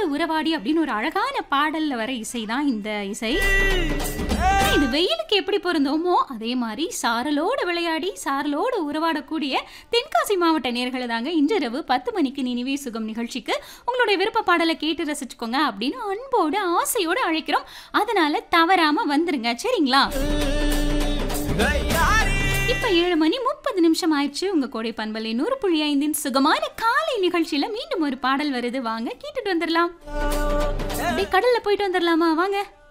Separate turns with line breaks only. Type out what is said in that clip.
உறவாடி அப்படின்னு ஒரு அழகான பாடல்ல வர இசை தான் இந்த இசை இது வெயிலுக்கு எப்படி பொருந்தோமோ அதே மாதிரி சாரலோடு விளையாடி சாரலோடு உறவாடக்கூடிய தென்காசி மாவட்ட நேர்களை தாங்க இன்றிரவு பத்து மணிக்கு நினைவே சுகம் நிகழ்ச்சிக்கு உங்களுடைய விருப்ப பாடலை கேட்டு ரசிச்சுக்கோங்க அப்படின்னு அன்போடு ஆசையோடு அழைக்கிறோம் அதனால தவறாம வந்துருங்க சரிங்களா இப்ப ஏழு மணி முப்பது நிமிஷம் ஆயிடுச்சு உங்க கோடை பண்பலை நூறு புள்ளி ஐந்தின் சுகமான காலை நிகழ்ச்சியில மீண்டும் ஒரு பாடல் வருது வாங்க கேட்டுட்டு வந்துடலாம் அப்படியே கடல்ல போயிட்டு வந்துடலாமா வாங்க